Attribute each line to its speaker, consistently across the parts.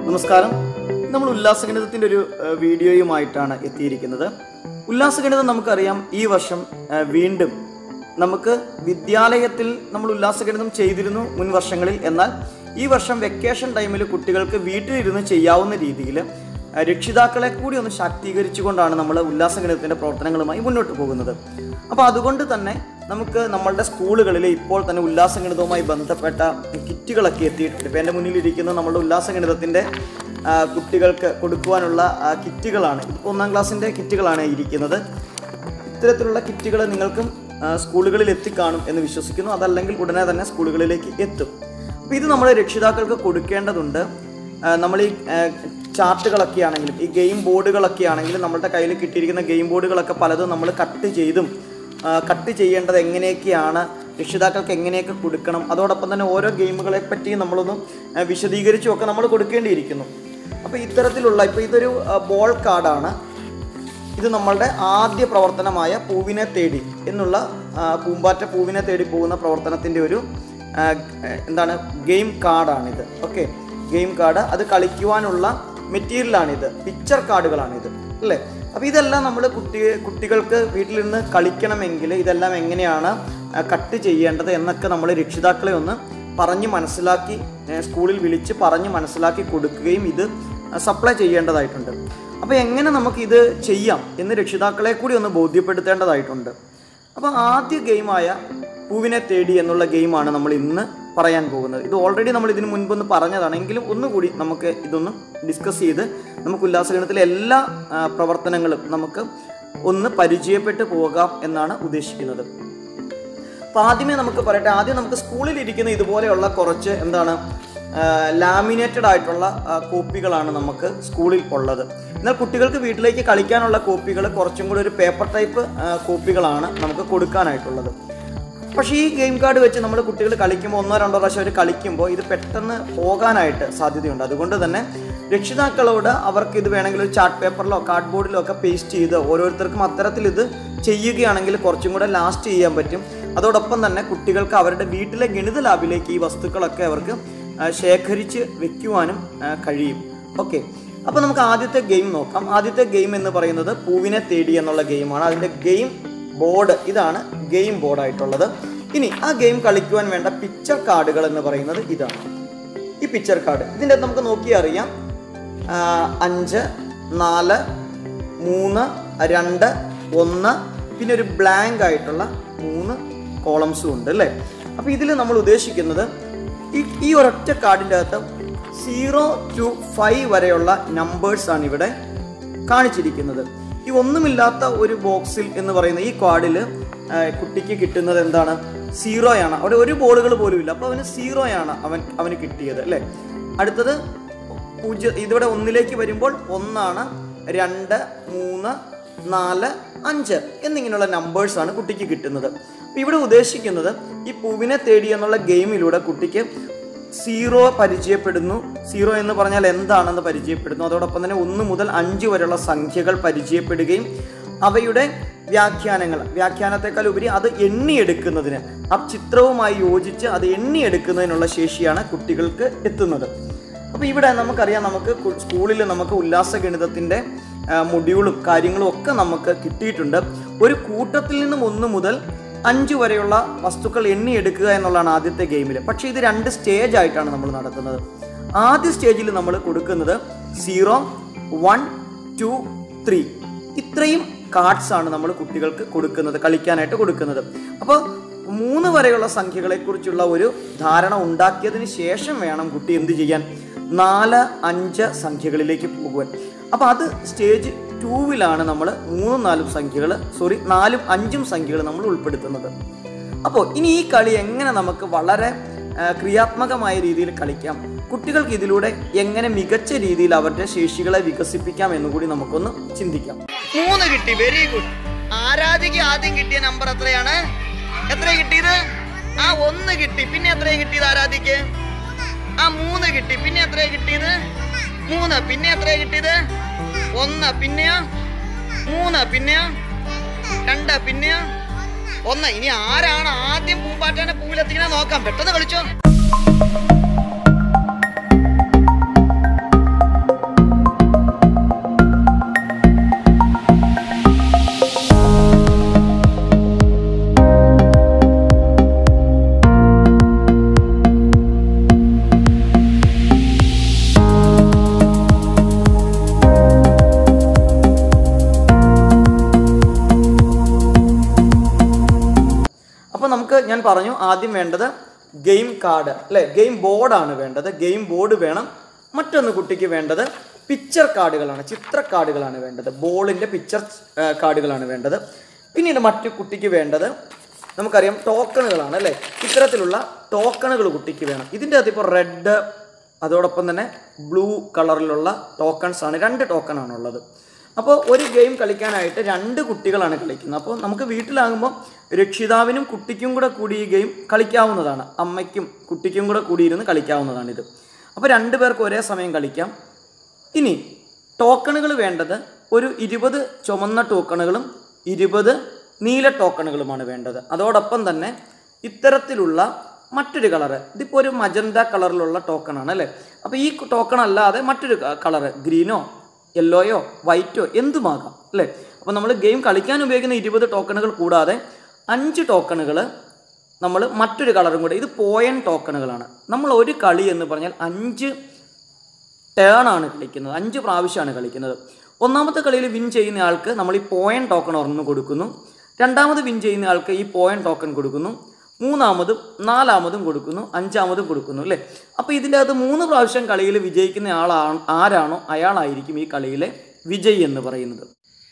Speaker 1: നമസ്കാരം നമ്മൾ ഉല്ലാസഗണിതത്തിൻ്റെ ഒരു ഏഹ്, വീഡിയോയുമായിട്ടാണ് എത്തിയിരിക്കുന്നത് ഉല്ലാസഗണിതം നമുക്കറിയാം ഈ വർഷം ഏഹ്, വീണ്ടും നമുക്ക് വിദ്യാലയത്തിൽ നമ്മൾ ഉല്ലാസഗണിതം ചെയ്തിരുന്നു മുൻ വർഷങ്ങളിൽ എന്നാൽ ഈ വർഷം വെക്കേഷൻ ടൈമിൽ കുട്ടികൾക്ക് വീട്ടിലിരുന്ന് ചെയ്യാവുന്ന രീതിയിൽ ഏഹ്, രക്ഷിതാക്കളെ കൂടി ഒന്ന് ശാക്തീകരിച്ചുകൊണ്ടാണ് നമ്മൾ ഉല്ലാസഗണിതത്തിൻ്റെ പ്രവർത്തനങ്ങളുമായി മുന്നോട്ട് പോകുന്നത് അപ്പോൾ അതുകൊണ്ട് തന്നെ നമുക്ക് നമ്മളുടെ സ്കൂളുകളിൽ ഇപ്പോൾ തന്നെ ഉല്ലാസഗണിതവുമായി ബന്ധപ്പെട്ട കിറ്റുകളൊക്കെ എത്തിയിട്ടുണ്ട് ഇപ്പോൾ എൻ്റെ മുന്നിലിരിക്കുന്ന നമ്മുടെ ഉല്ലാസഗണിതത്തിൻ്റെ ആ, കുട്ടികൾക്ക് കൊടുക്കുവാനുള്ള ആ, കിറ്റുകളാണ് ഇപ്പോൾ ഒന്നാം ക്ലാസ്സിൻ്റെ കിറ്റുകളാണ് ഇരിക്കുന്നത് ഇത്തരത്തിലുള്ള കിറ്റുകൾ നിങ്ങൾക്കും ആ, സ്കൂളുകളിൽ എത്തിക്കാണും എന്ന് വിശ്വസിക്കുന്നു അതല്ലെങ്കിൽ ഉടനെ തന്നെ സ്കൂളുകളിലേക്ക് എത്തും അപ്പോൾ ഇത് നമ്മൾ രക്ഷിതാക്കൾക്ക് കൊടുക്കേണ്ടതുണ്ട് ആ, നമ്മൾ ഈ ആ, ചാർട്ടുകളൊക്കെ ആണെങ്കിലും ഈ ഗെയിം ബോർഡുകളൊക്കെ ആണെങ്കിലും നമ്മളുടെ കയ്യിൽ കിട്ടിയിരിക്കുന്ന ഗെയിം ബോർഡുകളൊക്കെ പലതും നമ്മൾ കട്ട് ചെയ്തും ആ, കട്ട് ചെയ്യേണ്ടത് എങ്ങനെയൊക്കെയാണ് രക്ഷിതാക്കൾക്ക് എങ്ങനെയൊക്കെ കൊടുക്കണം അതോടൊപ്പം തന്നെ ഓരോ ഗെയിമുകളെ പറ്റിയും നമ്മളൊന്ന് ആ, വിശദീകരിച്ചും ഒക്കെ നമ്മൾ കൊടുക്കേണ്ടിയിരിക്കുന്നു അപ്പോൾ ഇത്തരത്തിലുള്ള ഇപ്പോൾ ഇതൊരു ആ, ബോൾ കാർഡാണ് ഇത് നമ്മളുടെ ആദ്യ പ്രവർത്തനമായ പൂവിനെ തേടി എന്നുള്ള ആ, പൂമ്പാറ്റ പൂവിനെ തേടി പോകുന്ന പ്രവർത്തനത്തിൻ്റെ ഒരു ആ, എന്താണ് ഗെയിം കാർഡാണിത് ഓക്കെ ഗെയിം കാർഡ് അത് കളിക്കുവാനുള്ള മെറ്റീരിയലാണിത് പിക്ചർ കാർഡുകളാണിത് അല്ലേ അപ്പോൾ ഇതെല്ലാം നമ്മൾ കുട്ടി കുട്ടികൾക്ക് വീട്ടിലിരുന്ന് കളിക്കണമെങ്കിൽ ഇതെല്ലാം എങ്ങനെയാണ് ആ, കട്ട് ചെയ്യേണ്ടത് എന്നൊക്കെ നമ്മൾ രക്ഷിതാക്കളെ ഒന്ന് പറഞ്ഞ് മനസ്സിലാക്കി ഏ, സ്കൂളിൽ വിളിച്ച് പറഞ്ഞ് മനസ്സിലാക്കി കൊടുക്കുകയും ഇത് സപ്ലൈ ചെയ്യേണ്ടതായിട്ടുണ്ട് അപ്പോൾ എങ്ങനെ നമുക്കിത് ചെയ്യാം എന്ന് രക്ഷിതാക്കളെ കൂടി ഒന്ന് ബോധ്യപ്പെടുത്തേണ്ടതായിട്ടുണ്ട് അപ്പോൾ ആദ്യ ഗെയിമായ പൂവിനെ തേടി എന്നുള്ള ഗെയിമാണ് നമ്മൾ ഇന്ന് പറയാൻ പോകുന്നത് ഇത് ഓൾറെഡി നമ്മൾ ഇതിന് മുൻപൊന്ന് പറഞ്ഞതാണ് എങ്കിലും ഒന്നുകൂടി നമുക്ക് ഇതൊന്ന് ഡിസ്കസ് ചെയ്ത് നമുക്ക് ഉല്ലാസഗണത്തിലെ എല്ലാ ആ, പ്രവർത്തനങ്ങളും നമുക്ക് ഒന്ന് പരിചയപ്പെട്ട് പോകാം എന്നാണ് ഉദ്ദേശിക്കുന്നത് അപ്പോൾ ആദ്യമേ നമുക്ക് പറയട്ടെ ആദ്യം നമുക്ക് സ്കൂളിൽ ഇരിക്കുന്ന ഇതുപോലെയുള്ള കുറച്ച് എന്താണ് ലാമിനേറ്റഡ് ആയിട്ടുള്ള ആ, കോപ്പികളാണ് നമുക്ക് സ്കൂളിൽ ഉള്ളത് എന്നാൽ കുട്ടികൾക്ക് വീട്ടിലേക്ക് കളിക്കാനുള്ള കോപ്പികൾ കുറച്ചും കൂടി ഒരു പേപ്പർ ടൈപ്പ് ആ, കോപ്പികളാണ് നമുക്ക് കൊടുക്കാനായിട്ടുള്ളത് പക്ഷേ ഈ ഗെയിം കാർഡ് വെച്ച് നമ്മൾ കുട്ടികൾ കളിക്കുമ്പോൾ ഒന്നോ രണ്ടോ പ്രാവശ്യം അവർ കളിക്കുമ്പോൾ ഇത് പെട്ടെന്ന് പോകാനായിട്ട് സാധ്യതയുണ്ട് അതുകൊണ്ട് തന്നെ രക്ഷിതാക്കളോട് അവർക്ക് ഇത് വേണമെങ്കിൽ ഒരു ചാർട്ട് പേപ്പറിലോ കാർഡ് ബോർഡിലോ ഒക്കെ പേസ്റ്റ് ചെയ്ത് ഓരോരുത്തർക്കും അത്തരത്തിൽ ഇത് ചെയ്യുകയാണെങ്കിൽ കുറച്ചും കൂടെ ലാസ്റ്റ് ചെയ്യാൻ പറ്റും അതോടൊപ്പം തന്നെ കുട്ടികൾക്ക് അവരുടെ വീട്ടിലെ ഗണിത ലാബിലേക്ക് ഈ വസ്തുക്കളൊക്കെ അവർക്ക് ആ, ശേഖരിച്ച് വെക്കുവാനും ആ, കഴിയും ഓക്കെ അപ്പോൾ നമുക്ക് ആദ്യത്തെ ഗെയിം നോക്കാം ആദ്യത്തെ ഗെയിം എന്ന് പറയുന്നത് പൂവിനെ തേടി എന്നുള്ള ഗെയിമാണ് അതിൻ്റെ ഗെയിം ബോർഡ് ഇതാണ് ഗെയിം ബോർഡായിട്ടുള്ളത് ഇനി ആ ഗെയിം കളിക്കുവാൻ വേണ്ട പിക്ചർ കാർഡുകൾ എന്ന് പറയുന്നത് ഇതാണ് ഈ പിക്ചർ കാർഡ് ഇതിൻ്റെ അകത്ത് നമുക്ക് നോക്കി അറിയാം ആ, അഞ്ച് നാല് മൂന്ന് രണ്ട് ഒന്ന് പിന്നെ ഒരു ബ്ലാങ്ക് ആയിട്ടുള്ള മൂന്ന് കോളംസും ഉണ്ട് അല്ലേ അപ്പോൾ ഇതിൽ നമ്മൾ ഉദ്ദേശിക്കുന്നത് ഈ ഈ ഒരൊറ്റ കാർഡിൻ്റെ അകത്ത് സീറോ ടു ഫൈവ് വരെയുള്ള നമ്പേഴ്സാണ് ഇവിടെ കാണിച്ചിരിക്കുന്നത് ഈ ഒന്നുമില്ലാത്ത ഒരു ബോക്സിൽ എന്ന് പറയുന്ന ഈ കാർഡിൽ കുട്ടിക്ക് കിട്ടുന്നത് എന്താണ് സീറോയാണ് അവിടെ ഒരു ബോളുകൾ പോലും ഇല്ല അപ്പോൾ അവന് സീറോയാണ് അവൻ അവന് കിട്ടിയത് അല്ലേ അടുത്തത് പൂജ്യം ഇതിവിടെ ഒന്നിലേക്ക് വരുമ്പോൾ ഒന്നാണ് രണ്ട് മൂന്ന് നാല് അഞ്ച് എന്നിങ്ങനെയുള്ള നമ്പേഴ്സാണ് കുട്ടിക്ക് കിട്ടുന്നത് അപ്പോൾ ഇവിടെ ഉദ്ദേശിക്കുന്നത് ഈ പൂവിനെ തേടി എന്നുള്ള ഗെയിമിലൂടെ കുട്ടിക്ക് സീറോ പരിചയപ്പെടുന്നു സീറോ എന്ന് പറഞ്ഞാൽ എന്താണെന്ന് പരിചയപ്പെടുന്നു അതോടൊപ്പം തന്നെ ഒന്ന് മുതൽ അഞ്ച് വരെയുള്ള സംഖ്യകൾ പരിചയപ്പെടുകയും അവയുടെ വ്യാഖ്യാനങ്ങൾ വ്യാഖ്യാനത്തെക്കാൾ ഉപരി അത് എണ്ണിയെടുക്കുന്നതിന് ആ ചിത്രവുമായി യോജിച്ച് അത് എണ്ണിയെടുക്കുന്നതിനുള്ള ശേഷിയാണ് കുട്ടികൾക്ക് എത്തുന്നത് അപ്പോൾ ഇവിടെ നമുക്കറിയാം നമുക്ക് കു- സ്കൂളിൽ നമുക്ക് ഉല്ലാസ ഗണിതത്തിൻ്റെ മൊഡ്യൂളും കാര്യങ്ങളും ഒക്കെ നമുക്ക് കിട്ടിയിട്ടുണ്ട് ഒരു കൂട്ടത്തിൽ നിന്നും ഒന്ന് മുതൽ അഞ്ച് വരെയുള്ള വസ്തുക്കൾ എണ്ണിയെടുക്കുക എന്നുള്ളതാണ് ആദ്യത്തെ ഗെയിമിൽ പക്ഷേ ഇത് രണ്ട് സ്റ്റേജ് ആയിട്ടാണ് നമ്മൾ നടത്തുന്നത് ആദ്യ സ്റ്റേജിൽ നമ്മൾ കൊടുക്കുന്നത് സീറോ വൺ ടു ത്രീ ഇത്രയും കാർഡ്സ് ആണ് നമ്മൾ കുട്ടികൾക്ക് കൊടുക്കുന്നത് കളിക്കാനായിട്ട് കൊടുക്കുന്നത് അപ്പോൾ മൂന്ന് വരെയുള്ള സംഖ്യകളെക്കുറിച്ചുള്ള ഒരു ധാരണ ഉണ്ടാക്കിയതിന് ശേഷം വേണം കുട്ടി എന്ത് ചെയ്യാൻ നാല് അഞ്ച് സംഖ്യകളിലേക്ക് പോകുവാൻ അപ്പോൾ അത് സ്റ്റേജ് ടൂവിലാണ് നമ്മൾ മൂന്നും നാലും സംഖ്യകൾ സോറി നാലും അഞ്ചും സംഖ്യകൾ നമ്മൾ ഉൾപ്പെടുത്തുന്നത് അപ്പോൾ ഇനി ഈ കളി എങ്ങനെ നമുക്ക് വളരെ ആ, ക്രിയാത്മകമായ രീതിയിൽ കളിക്കാം കുട്ടികൾക്ക് ഇതിലൂടെ എങ്ങനെ മികച്ച രീതിയിൽ അവരുടെ ശേഷികളെ വികസിപ്പിക്കാം എന്നുകൂടി നമുക്കൊന്ന് ചിന്തിക്കാം
Speaker 2: മൂന്ന് കിട്ടി വെരി ഗുഡ് ആരാധിക്ക് ആദ്യം കിട്ടിയ നമ്പർ എത്രയാണ് എത്ര കിട്ടിയത് ആ ഒന്ന് കിട്ടി പിന്നെ എത്ര കിട്ടിയത് ആരാധിക്ക് ആ മൂന്ന് കിട്ടി പിന്നെ എത്ര കിട്ടിയത് മൂന്ന് പിന്നെ എത്ര കിട്ടിയത് ഒന്ന് പിന്നെയോ മൂന്ന് പിന്നെയോ രണ്ട് പിന്നെയോ ഒന്ന് ഇനി ആരാണ് ആദ്യം പൂമ്പാറ്റാനെ പൂവിലെത്തിക്കണേ നോക്കാം പെട്ടെന്ന് കളിച്ചോ
Speaker 1: നമുക്ക് ഞാൻ പറഞ്ഞു ആദ്യം വേണ്ടത് ഗെയിം കാർഡ് അല്ലേ ഗെയിം ബോർഡാണ് വേണ്ടത് ഗെയിം ബോർഡ് വേണം മറ്റൊന്ന് കുട്ടിക്ക് വേണ്ടത് പിക്ചർ കാർഡുകളാണ് ചിത്ര കാർഡുകളാണ് വേണ്ടത് ബോളിൻ്റെ പിക്ചർ കാർഡുകളാണ് വേണ്ടത് പിന്നീട് മറ്റു കുട്ടിക്ക് വേണ്ടത് നമുക്കറിയാം ടോക്കണുകളാണ് അല്ലേ ഇത്തരത്തിലുള്ള ടോക്കണുകൾ കുട്ടിക്ക് വേണം ഇതിൻ്റെ അകത്ത് ഇപ്പോൾ റെഡ് അതോടൊപ്പം തന്നെ ബ്ലൂ കളറിലുള്ള ടോക്കൺസ് ആണ് രണ്ട് ടോക്കൺ ആണുള്ളത് അപ്പോൾ ഒരു ഗെയിം കളിക്കാനായിട്ട് രണ്ട് കുട്ടികളാണ് കളിക്കുന്നത് അപ്പോൾ നമുക്ക് വീട്ടിലാകുമ്പോൾ രക്ഷിതാവിനും കുട്ടിക്കും കൂടെ കൂടി ഈ ഗെയിം കളിക്കാവുന്നതാണ് അമ്മയ്ക്കും കുട്ടിക്കും കൂടെ കൂടിയിരുന്ന് കളിക്കാവുന്നതാണിത് അപ്പോൾ രണ്ട് പേർക്ക് ഒരേ സമയം കളിക്കാം ഇനി ടോക്കണുകൾ വേണ്ടത് ഒരു ഇരുപത് ചുമന്ന ടോക്കണുകളും ഇരുപത് നീല ടോക്കണുകളുമാണ് വേണ്ടത് അതോടൊപ്പം തന്നെ ഇത്തരത്തിലുള്ള മറ്റൊരു കളറ് ഇതിപ്പോൾ ഒരു മജന്ത കളറിലുള്ള ടോക്കണാണ് അല്ലേ അപ്പോൾ ഈ ടോക്കൺ അല്ലാതെ മറ്റൊരു കളറ് ഗ്രീനോ യെല്ലോയോ വൈറ്റോ എന്തുമാകാം അല്ലേ അപ്പോൾ നമ്മൾ ഗെയിം കളിക്കാൻ ഉപയോഗിക്കുന്ന ഇരുപത് ടോക്കണുകൾ കൂടാതെ അഞ്ച് ടോക്കണുകൾ നമ്മൾ മറ്റൊരു കളറും കൂടെ ഇത് പോയൻ ടോക്കണുകളാണ് നമ്മൾ ഒരു കളി എന്ന് പറഞ്ഞാൽ അഞ്ച് ടേൺ ആണ് കളിക്കുന്നത് അഞ്ച് പ്രാവശ്യമാണ് കളിക്കുന്നത് ഒന്നാമത്തെ കളിയിൽ വിൻ ചെയ്യുന്ന ആൾക്ക് നമ്മൾ ഈ പോയൻ ടോക്കൺ ഒരെണ്ണം കൊടുക്കുന്നു രണ്ടാമത് വിൻ ചെയ്യുന്ന ആൾക്ക് ഈ പോയൻ ടോക്കൺ കൊടുക്കുന്നു മൂന്നാമതും നാലാമതും കൊടുക്കുന്നു അഞ്ചാമതും കൊടുക്കുന്നു അല്ലേ അപ്പോൾ ഇതിൻ്റെ അകത്ത് മൂന്ന് പ്രാവശ്യം കളിയിൽ വിജയിക്കുന്ന ആളാണ് ആരാണോ അയാളായിരിക്കും ഈ കളിയിലെ വിജയി എന്ന് പറയുന്നത്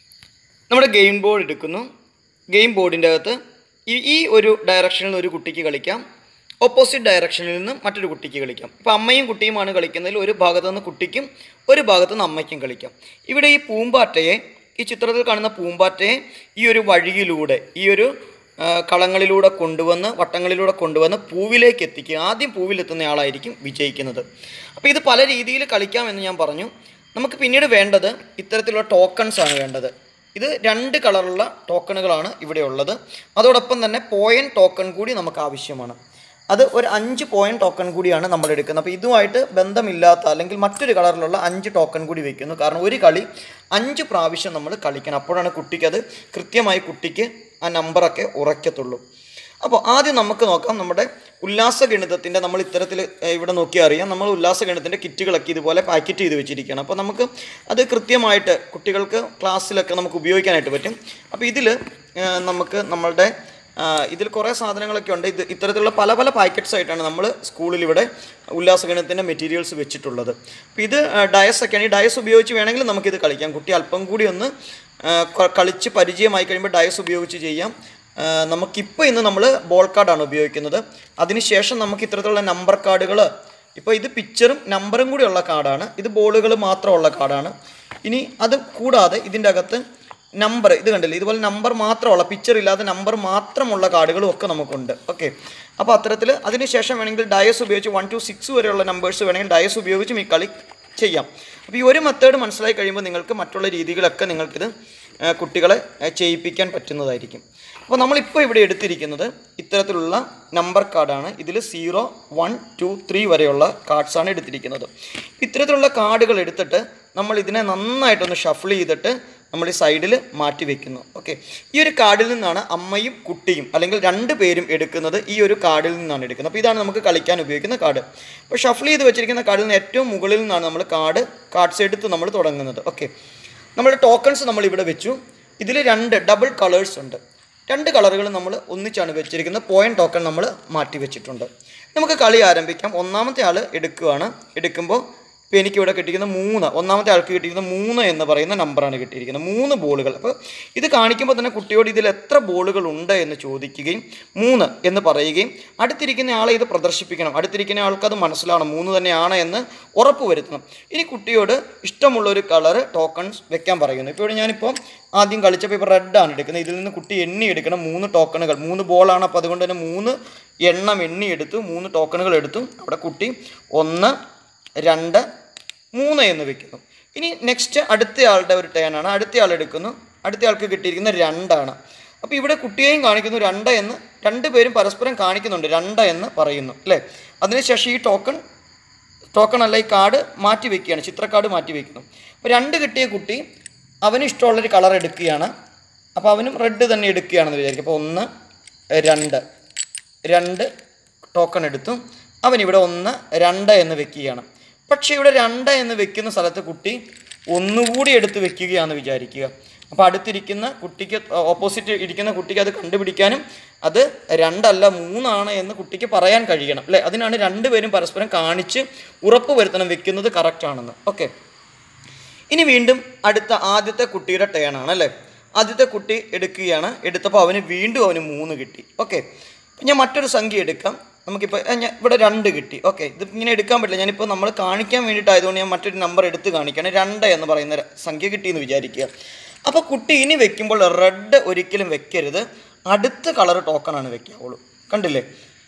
Speaker 2: നമ്മുടെ ഗെയിം ബോർഡ് എടുക്കുന്നു ഗെയിം ബോർഡിൻ്റെ അകത്ത് ഈ ഈ ഒരു ഡയറക്ഷനിൽ ഒരു കുട്ടിക്ക് കളിക്കാം ഓപ്പോസിറ്റ് ഡയറക്ഷനിൽ നിന്ന് മറ്റൊരു കുട്ടിക്ക് കളിക്കാം ഇപ്പോൾ അമ്മയും കുട്ടിയുമാണ് കളിക്കുന്നതിൽ ഒരു ഭാഗത്ത് നിന്ന് കുട്ടിക്കും ഒരു ഭാഗത്ത് നിന്ന് അമ്മയ്ക്കും കളിക്കാം ഇവിടെ ഈ പൂമ്പാറ്റയെ ഈ ചിത്രത്തിൽ കാണുന്ന പൂമ്പാറ്റയെ ഈ ഒരു വഴിയിലൂടെ ഈ ഒരു ആ, കളങ്ങളിലൂടെ കൊണ്ടുവന്ന് വട്ടങ്ങളിലൂടെ കൊണ്ടുവന്ന് പൂവിലേക്ക് എത്തിക്കുക ആദ്യം പൂവിലെത്തുന്ന ആളായിരിക്കും വിജയിക്കുന്നത് അപ്പോൾ ഇത് പല രീതിയിൽ കളിക്കാമെന്ന് ഞാൻ പറഞ്ഞു നമുക്ക് പിന്നീട് വേണ്ടത് ഇത്തരത്തിലുള്ള ടോക്കൺസ് ആണ് വേണ്ടത് ഇത് രണ്ട് കളറുള്ള ടോക്കണുകളാണ് ഇവിടെ ഉള്ളത് അതോടൊപ്പം തന്നെ പോയിന്റ് ടോക്കൺ കൂടി നമുക്ക് ആവശ്യമാണ് അത് ഒരു അഞ്ച് പോയിന്റ് ടോക്കൺ കൂടിയാണ് നമ്മൾ എടുക്കുന്നത് അപ്പോൾ ഇതുമായിട്ട് ബന്ധമില്ലാത്ത അല്ലെങ്കിൽ മറ്റൊരു കളറിലുള്ള അഞ്ച് ടോക്കൺ കൂടി വെക്കുന്നു കാരണം ഒരു കളി അഞ്ച് പ്രാവശ്യം നമ്മൾ കളിക്കണം അപ്പോഴാണ് കുട്ടിക്ക് അത് കൃത്യമായി കുട്ടിക്ക് ആ നമ്പറൊക്കെ ഉറയ്ക്കത്തുള്ളൂ അപ്പോൾ ആദ്യം നമുക്ക് നോക്കാം നമ്മുടെ ഉല്ലാസ ഗണിതത്തിൻ്റെ നമ്മൾ ഇത്തരത്തിൽ ഏഹ്, ഇവിടെ നോക്കിയാൽ അറിയാം നമ്മൾ ഉല്ലാസ ഗണിതത്തിൻ്റെ കിറ്റുകളൊക്കെ ഇതുപോലെ പാക്കറ്റ് ചെയ്ത് വെച്ചിരിക്കുകയാണ് അപ്പോൾ നമുക്ക് അത് കൃത്യമായിട്ട് കുട്ടികൾക്ക് ക്ലാസ്സിലൊക്കെ നമുക്ക് ഉപയോഗിക്കാനായിട്ട് പറ്റും അപ്പോൾ ഇതിൽ നമുക്ക് നമ്മളുടെ ആ, ഇതിൽ കുറേ സാധനങ്ങളൊക്കെ ഉണ്ട് ഇത് ഇത്തരത്തിലുള്ള പല പല പാക്കറ്റ്സ് ആയിട്ടാണ് നമ്മൾ സ്കൂളിൽ ഇവിടെ ഉല്ലാസഗണത്തിൻ്റെ മെറ്റീരിയൽസ് വെച്ചിട്ടുള്ളത് അപ്പോൾ ഇത് ഡയസ് ഒക്കെയാണ് ഈ ഡയസ് ഉപയോഗിച്ച് വേണമെങ്കിൽ നമുക്കിത് കളിക്കാം കുട്ടി അല്പം കൂടി ഒന്ന് ആ, ക- കളിച്ച് പരിചയമായി കഴിയുമ്പോൾ ഡയസ് ഉപയോഗിച്ച് ചെയ്യാം ആ, നമുക്കിപ്പോൾ ഇന്ന് നമ്മൾ ബോൾ കാർഡാണ് ഉപയോഗിക്കുന്നത് അതിനുശേഷം നമുക്ക് ഇത്തരത്തിലുള്ള നമ്പർ കാർഡുകൾ ഇപ്പോൾ ഇത് പിക്ചറും നമ്പറും കൂടിയുള്ള കാർഡാണ് ഇത് ബോളുകൾ മാത്രമുള്ള കാർഡാണ് ഇനി അത് കൂടാതെ ഇതിൻ്റെ അകത്ത് നമ്പർ ഇത് കണ്ടില്ലേ ഇതുപോലെ നമ്പർ മാത്രമുള്ള പിക്ചർ ഇല്ലാതെ നമ്പർ മാത്രമുള്ള കാർഡുകളും ഒക്കെ നമുക്കുണ്ട് ഓക്കെ അപ്പോൾ അത്തരത്തിൽ അതിനുശേഷം വേണമെങ്കിൽ ഡയസ് ഉപയോഗിച്ച് വൺ ടു സിക്സ് വരെയുള്ള നമ്പേഴ്സ് വേണമെങ്കിൽ ഡയസ് ഉപയോഗിച്ചും ഈ കളി ചെയ്യാം അപ്പോൾ ഈ ഒരു മെത്തേഡ് മനസ്സിലായി കഴിയുമ്പോൾ നിങ്ങൾക്ക് മറ്റുള്ള രീതികളൊക്കെ നിങ്ങൾക്കിത് ആ, കുട്ടികളെ ആ, ചെയ്യിപ്പിക്കാൻ പറ്റുന്നതായിരിക്കും അപ്പോൾ നമ്മളിപ്പോൾ ഇവിടെ എടുത്തിരിക്കുന്നത് ഇത്തരത്തിലുള്ള നമ്പർ കാർഡാണ് ഇതിൽ സീറോ വൺ ടു ത്രീ വരെയുള്ള കാർഡ്സാണ് എടുത്തിരിക്കുന്നത് ഇത്തരത്തിലുള്ള കാർഡുകൾ എടുത്തിട്ട് നമ്മൾ ഇതിനെ നന്നായിട്ടൊന്ന് ഷഫിൾ ചെയ്തിട്ട് നമ്മൾ ഈ സൈഡിൽ മാറ്റി വെക്കുന്നു ഓക്കെ ഈ ഒരു കാർഡിൽ നിന്നാണ് അമ്മയും കുട്ടിയും അല്ലെങ്കിൽ രണ്ട് പേരും എടുക്കുന്നത് ഈ ഒരു കാർഡിൽ നിന്നാണ് എടുക്കുന്നത് അപ്പോൾ ഇതാണ് നമുക്ക് കളിക്കാൻ ഉപയോഗിക്കുന്ന കാർഡ് അപ്പോൾ ഷഫിൾ ചെയ്ത് വെച്ചിരിക്കുന്ന കാർഡിൽ നിന്ന് ഏറ്റവും മുകളിൽ നിന്നാണ് നമ്മൾ കാർഡ് കാർഡ്സ് എടുത്ത് നമ്മൾ തുടങ്ങുന്നത് ഓക്കെ നമ്മുടെ ടോക്കൺസ് നമ്മൾ ഇവിടെ വെച്ചു ഇതിൽ രണ്ട് ഡബിൾ കളേഴ്സ് ഉണ്ട് രണ്ട് കളറുകൾ നമ്മൾ ഒന്നിച്ചാണ് വെച്ചിരിക്കുന്നത് പോയിന്റ് ടോക്കൺ നമ്മൾ മാറ്റി വെച്ചിട്ടുണ്ട് നമുക്ക് കളി ആരംഭിക്കാം ഒന്നാമത്തെ ആൾ എടുക്കുകയാണ് എടുക്കുമ്പോൾ ഇപ്പോൾ എനിക്കിവിടെ കിട്ടിയിരിക്കുന്ന മൂന്ന് ഒന്നാമത്തെ ആൾക്ക് കിട്ടിയിരിക്കുന്ന മൂന്ന് എന്ന് പറയുന്ന നമ്പറാണ് കിട്ടിയിരിക്കുന്നത് മൂന്ന് ബോളുകൾ അപ്പോൾ ഇത് കാണിക്കുമ്പോൾ തന്നെ കുട്ടിയോട് ഇതിൽ എത്ര ബോളുകൾ ഉണ്ട് എന്ന് ചോദിക്കുകയും മൂന്ന് എന്ന് പറയുകയും അടുത്തിരിക്കുന്ന ആളെ ഇത് പ്രദർശിപ്പിക്കണം അടുത്തിരിക്കുന്ന ആൾക്ക് അത് മനസ്സിലാവണം മൂന്ന് തന്നെയാണ് എന്ന് ഉറപ്പ് വരുത്തണം ഇനി കുട്ടിയോട് ഇഷ്ടമുള്ള ഒരു കളർ ടോക്കൺസ് വെക്കാൻ പറയുന്നു ഇപ്പോൾ ഇവിടെ ഞാനിപ്പോൾ ആദ്യം കളിച്ചപ്പോൾ ഇപ്പോൾ റെഡാണ് എടുക്കുന്നത് ഇതിൽ നിന്ന് കുട്ടി എണ്ണി എടുക്കണം മൂന്ന് ടോക്കണുകൾ മൂന്ന് ബോളാണ് അപ്പോൾ അതുകൊണ്ട് തന്നെ മൂന്ന് എണ്ണം എണ്ണി എടുത്തു മൂന്ന് ടോക്കണുകൾ എടുത്തു അവിടെ കുട്ടി ഒന്ന് രണ്ട് മൂന്ന് എന്ന് വെക്കുന്നു ഇനി നെക്സ്റ്റ് അടുത്തയാളുടെ ഒരു ടേണാണ് അടുത്തയാൾ എടുക്കുന്നു അടുത്തയാൾക്ക് കിട്ടിയിരിക്കുന്ന രണ്ടാണ് അപ്പോൾ ഇവിടെ കുട്ടിയെയും കാണിക്കുന്നു രണ്ട് എന്ന് രണ്ട് പേരും പരസ്പരം കാണിക്കുന്നുണ്ട് രണ്ട് എന്ന് പറയുന്നു അല്ലേ അതിനുശേഷം ഈ ടോക്കൺ ടോക്കൺ അല്ല ഈ കാർഡ് മാറ്റി വെക്കുകയാണ് ചിത്രക്കാർഡ് മാറ്റി വെക്കുന്നു അപ്പോൾ രണ്ട് കിട്ടിയ കുട്ടി അവന് ഇഷ്ടമുള്ളൊരു കളർ എടുക്കുകയാണ് അപ്പോൾ അവനും റെഡ് തന്നെ എടുക്കുകയാണെന്ന് വിചാരിക്കും അപ്പോൾ ഒന്ന് രണ്ട് രണ്ട് ടോക്കൺ എടുത്തു അവൻ ഇവിടെ ഒന്ന് രണ്ട് എന്ന് വെക്കുകയാണ് പക്ഷേ ഇവിടെ രണ്ട് എന്ന് വെക്കുന്ന സ്ഥലത്ത് കുട്ടി ഒന്നുകൂടി എടുത്ത് വെക്കുകയാണെന്ന് വിചാരിക്കുക
Speaker 1: അപ്പോൾ അടുത്തിരിക്കുന്ന കുട്ടിക്ക് ഓപ്പോസിറ്റ് ഇരിക്കുന്ന കുട്ടിക്ക് അത് കണ്ടുപിടിക്കാനും അത് രണ്ടല്ല മൂന്നാണ് എന്ന് കുട്ടിക്ക് പറയാൻ കഴിയണം അല്ലേ അതിനാണ് രണ്ടുപേരും പരസ്പരം കാണിച്ച് ഉറപ്പ് വരുത്തണം വെക്കുന്നത് കറക്റ്റ് ആണെന്ന് ഓക്കെ ഇനി വീണ്ടും അടുത്ത ആദ്യത്തെ കുട്ടിയുടെ ടേണാണ് അല്ലേ ആദ്യത്തെ കുട്ടി എടുക്കുകയാണ് എടുത്തപ്പോൾ അവന് വീണ്ടും അവന് മൂന്ന് കിട്ടി ഓക്കെ അപ്പം ഞാൻ മറ്റൊരു സംഖ്യ എടുക്കാം നമുക്കിപ്പോൾ ആ, ഞാൻ ഇവിടെ രണ്ട് കിട്ടി ഓക്കെ ഇത് ഇങ്ങനെ എടുക്കാൻ പറ്റില്ല ഞാനിപ്പോൾ നമ്മൾ കാണിക്കാൻ വേണ്ടിയിട്ടായതുകൊണ്ട് ഞാൻ മറ്റൊരു നമ്പർ എടുത്ത് കാണിക്കുകയാണ് രണ്ട് എന്ന് പറയുന്ന ര- സംഖ്യ കിട്ടിയെന്ന് വിചാരിക്കുക അപ്പോൾ കുട്ടി ഇനി വെക്കുമ്പോൾ റെഡ് ഒരിക്കലും വെക്കരുത് അടുത്ത കളർ ടോക്കണാണ് വെക്കാവുള്ളൂ കണ്ടില്ലേ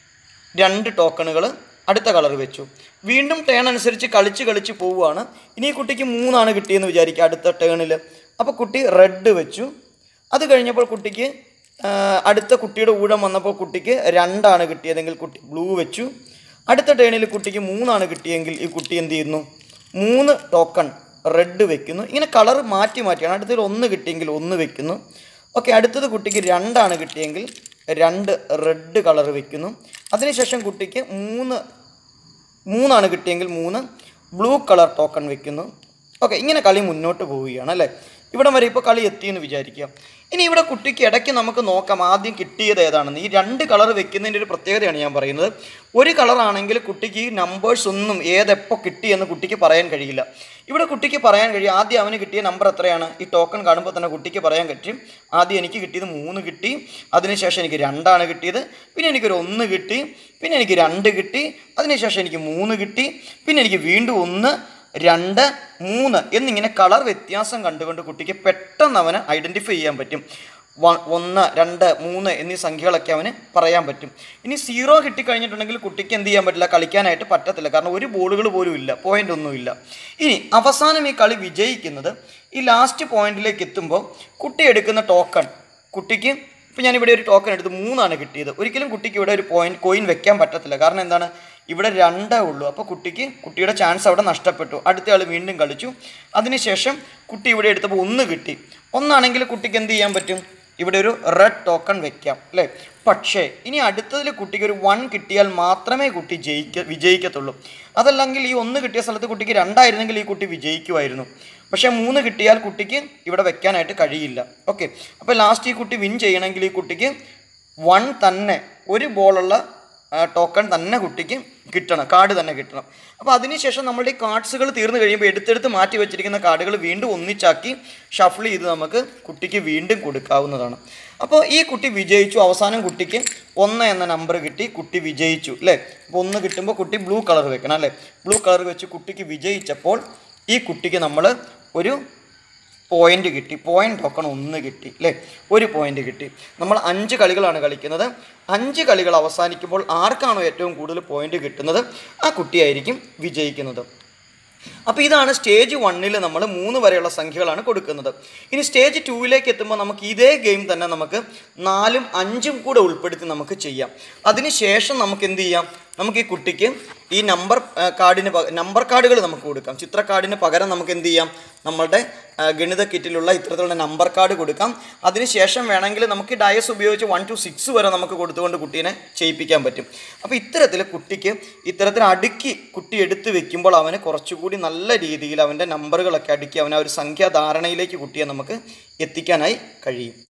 Speaker 1: രണ്ട് ടോക്കണുകൾ അടുത്ത കളർ വെച്ചു വീണ്ടും ടേൺ അനുസരിച്ച് കളിച്ച് കളിച്ച് പോവുകയാണ് ഇനി ഈ കുട്ടിക്ക് മൂന്നാണ് കിട്ടിയെന്ന് വിചാരിക്കുക അടുത്ത ടേണിൽ അപ്പോൾ കുട്ടി റെഡ് വെച്ചു അത് കഴിഞ്ഞപ്പോൾ കുട്ടിക്ക് ആ, അടുത്ത കുട്ടിയുടെ ഊഴം വന്നപ്പോൾ കുട്ടിക്ക് രണ്ടാണ് കിട്ടിയതെങ്കിൽ കുട്ടി ബ്ലൂ വെച്ചു അടുത്ത ടേണിൽ കുട്ടിക്ക് മൂന്നാണ് കിട്ടിയെങ്കിൽ ഈ കുട്ടി എന്ത് ചെയ്യുന്നു മൂന്ന് ടോക്കൺ റെഡ് വെക്കുന്നു ഇങ്ങനെ കളർ മാറ്റി മാറ്റിയാണ് അടുത്തതിൽ ഒന്ന് കിട്ടിയെങ്കിൽ ഒന്ന് വെക്കുന്നു ഓക്കെ അടുത്തത് കുട്ടിക്ക് രണ്ടാണ് കിട്ടിയെങ്കിൽ രണ്ട് റെഡ് കളർ വെക്കുന്നു അതിനുശേഷം കുട്ടിക്ക് മൂന്ന് മൂന്നാണ് കിട്ടിയെങ്കിൽ മൂന്ന് ബ്ലൂ കളർ ടോക്കൺ വെക്കുന്നു ഓക്കെ ഇങ്ങനെ കളി മുന്നോട്ട് പോവുകയാണ് അല്ലേ ഇവിടം വരെ ഇപ്പോൾ കളി എത്തിയെന്ന് വിചാരിക്കുക ഇനി ഇവിടെ കുട്ടിക്ക് ഇടയ്ക്ക് നമുക്ക് നോക്കാം ആദ്യം കിട്ടിയത് ഏതാണെന്ന് ഈ രണ്ട് കളർ വെക്കുന്നതിൻ്റെ ഒരു പ്രത്യേകതയാണ് ഞാൻ പറയുന്നത് ഒരു കളറാണെങ്കിൽ കുട്ടിക്ക് ഈ നമ്പേഴ്സ് ഒന്നും ഏതെപ്പോൾ കിട്ടിയെന്ന് കുട്ടിക്ക് പറയാൻ കഴിയില്ല ഇവിടെ കുട്ടിക്ക് പറയാൻ കഴിയും ആദ്യം അവന് കിട്ടിയ നമ്പർ എത്രയാണ് ഈ ടോക്കൺ കാണുമ്പോൾ തന്നെ കുട്ടിക്ക് പറയാൻ പറ്റും ആദ്യം എനിക്ക് കിട്ടിയത് മൂന്ന് കിട്ടി അതിനുശേഷം എനിക്ക് രണ്ടാണ് കിട്ടിയത് പിന്നെ എനിക്കൊരു ഒന്ന് കിട്ടി പിന്നെ എനിക്ക് രണ്ട് കിട്ടി അതിനുശേഷം എനിക്ക് മൂന്ന് കിട്ടി പിന്നെ എനിക്ക് വീണ്ടും ഒന്ന് രണ്ട് മൂന്ന് എന്നിങ്ങനെ കളർ വ്യത്യാസം കണ്ടുകൊണ്ട് കുട്ടിക്ക് പെട്ടെന്ന് അവന് ഐഡൻറ്റിഫൈ ചെയ്യാൻ പറ്റും വ- ഒന്ന് രണ്ട് മൂന്ന് എന്നീ സംഖ്യകളൊക്കെ അവന് പറയാൻ പറ്റും ഇനി സീറോ കിട്ടിക്കഴിഞ്ഞിട്ടുണ്ടെങ്കിൽ കുട്ടിക്ക് എന്ത് ചെയ്യാൻ പറ്റില്ല കളിക്കാനായിട്ട് പറ്റത്തില്ല കാരണം ഒരു ബോളുകൾ പോലും ഇല്ല പോയിന്റ് ഒന്നുമില്ല ഇനി അവസാനം ഈ കളി വിജയിക്കുന്നത് ഈ ലാസ്റ്റ് പോയിന്റിലേക്ക് എത്തുമ്പോൾ കുട്ടി എടുക്കുന്ന ടോക്കൺ കുട്ടിക്ക് ഇപ്പം ഞാനിവിടെ ഒരു ടോക്കൺ എടുത്ത് മൂന്നാണ് കിട്ടിയത് ഒരിക്കലും കുട്ടിക്ക് ഇവിടെ ഒരു പോയിന്റ് കോയിൻ വെക്കാൻ പറ്റത്തില്ല കാരണം എന്താണ് ഇവിടെ രണ്ടേ ഉള്ളൂ അപ്പോൾ കുട്ടിക്ക് കുട്ടിയുടെ ചാൻസ് അവിടെ നഷ്ടപ്പെട്ടു അടുത്ത ആൾ വീണ്ടും കളിച്ചു അതിനുശേഷം കുട്ടി ഇവിടെ എടുത്തപ്പോൾ ഒന്ന് കിട്ടി ഒന്നാണെങ്കിൽ കുട്ടിക്ക് എന്ത് ചെയ്യാൻ പറ്റും ഇവിടെ ഒരു റെഡ് ടോക്കൺ വെക്കാം അല്ലേ പക്ഷേ ഇനി അടുത്തതിൽ കുട്ടിക്ക് ഒരു വൺ കിട്ടിയാൽ മാത്രമേ കുട്ടി ജയിക്ക വിജയിക്കത്തുള്ളൂ അതല്ലെങ്കിൽ ഈ ഒന്ന് കിട്ടിയ സ്ഥലത്ത് കുട്ടിക്ക് രണ്ടായിരുന്നെങ്കിൽ ഈ കുട്ടി വിജയിക്കുമായിരുന്നു പക്ഷേ മൂന്ന് കിട്ടിയാൽ കുട്ടിക്ക് ഇവിടെ വെക്കാനായിട്ട് കഴിയില്ല ഓക്കെ അപ്പോൾ ലാസ്റ്റ് ഈ കുട്ടി വിൻ ചെയ്യണമെങ്കിൽ ഈ കുട്ടിക്ക് വൺ തന്നെ ഒരു ബോളുള്ള ടോക്കൺ തന്നെ കുട്ടിക്ക് കിട്ടണം കാർഡ് തന്നെ കിട്ടണം അപ്പോൾ അതിനുശേഷം നമ്മളുടെ ഈ കാർഡ്സുകൾ തീർന്നു കഴിയുമ്പോൾ എടുത്തെടുത്ത് മാറ്റി വെച്ചിരിക്കുന്ന കാർഡുകൾ വീണ്ടും ഒന്നിച്ചാക്കി ഷഫിൾ ചെയ്ത് നമുക്ക് കുട്ടിക്ക് വീണ്ടും കൊടുക്കാവുന്നതാണ് അപ്പോൾ ഈ കുട്ടി വിജയിച്ചു അവസാനം കുട്ടിക്ക് ഒന്ന് എന്ന നമ്പർ കിട്ടി കുട്ടി വിജയിച്ചു അല്ലേ അപ്പോൾ ഒന്ന് കിട്ടുമ്പോൾ കുട്ടി ബ്ലൂ കളർ വെക്കണം അല്ലേ ബ്ലൂ കളർ വെച്ച് കുട്ടിക്ക് വിജയിച്ചപ്പോൾ ഈ കുട്ടിക്ക് നമ്മൾ ഒരു പോയിന്റ് കിട്ടി പോയിന്റ് ടോക്കൺ ഒന്ന് കിട്ടി അല്ലേ ഒരു പോയിന്റ് കിട്ടി നമ്മൾ അഞ്ച് കളികളാണ് കളിക്കുന്നത് അഞ്ച് കളികൾ അവസാനിക്കുമ്പോൾ ആർക്കാണോ ഏറ്റവും കൂടുതൽ പോയിന്റ് കിട്ടുന്നത് ആ കുട്ടിയായിരിക്കും വിജയിക്കുന്നത് അപ്പോൾ ഇതാണ് സ്റ്റേജ് വണ്ണിൽ നമ്മൾ മൂന്ന് വരെയുള്ള സംഖ്യകളാണ് കൊടുക്കുന്നത് ഇനി സ്റ്റേജ് ടൂവിലേക്ക് എത്തുമ്പോൾ നമുക്ക് ഇതേ ഗെയിം തന്നെ നമുക്ക് നാലും അഞ്ചും കൂടെ ഉൾപ്പെടുത്തി നമുക്ക് ചെയ്യാം അതിനുശേഷം നമുക്ക് എന്ത് ചെയ്യാം നമുക്ക് ഈ കുട്ടിക്ക് ഈ നമ്പർ ആ, കാർഡിന് പക- നമ്പർ കാർഡുകൾ നമുക്ക് കൊടുക്കാം ചിത്ര കാർഡിന് പകരം നമുക്ക് എന്ത് ചെയ്യാം നമ്മളുടെ ആ, ഗണിത കിറ്റിലുള്ള ഇത്തരത്തിലുള്ള നമ്പർ കാർഡ് കൊടുക്കാം അതിനുശേഷം വേണമെങ്കിൽ നമുക്ക് ഡയസ് ഉപയോഗിച്ച് വൺ ടു സിക്സ് വരെ നമുക്ക് കൊടുത്തുകൊണ്ട് കുട്ടീനെ ചെയ്യിപ്പിക്കാൻ പറ്റും അപ്പോൾ ഇത്തരത്തിൽ കുട്ടിക്ക് ഇത്തരത്തിൽ അടുക്കി കുട്ടി എടുത്ത് വെക്കുമ്പോൾ അവന് കുറച്ചുകൂടി നല്ല രീതിയിൽ അവൻ്റെ നമ്പറുകളൊക്കെ അടുക്കി അവനെ ആ ഒരു സംഖ്യാധാരണയിലേക്ക് കുട്ടിയെ നമുക്ക് എത്തിക്കാനായി കഴിയും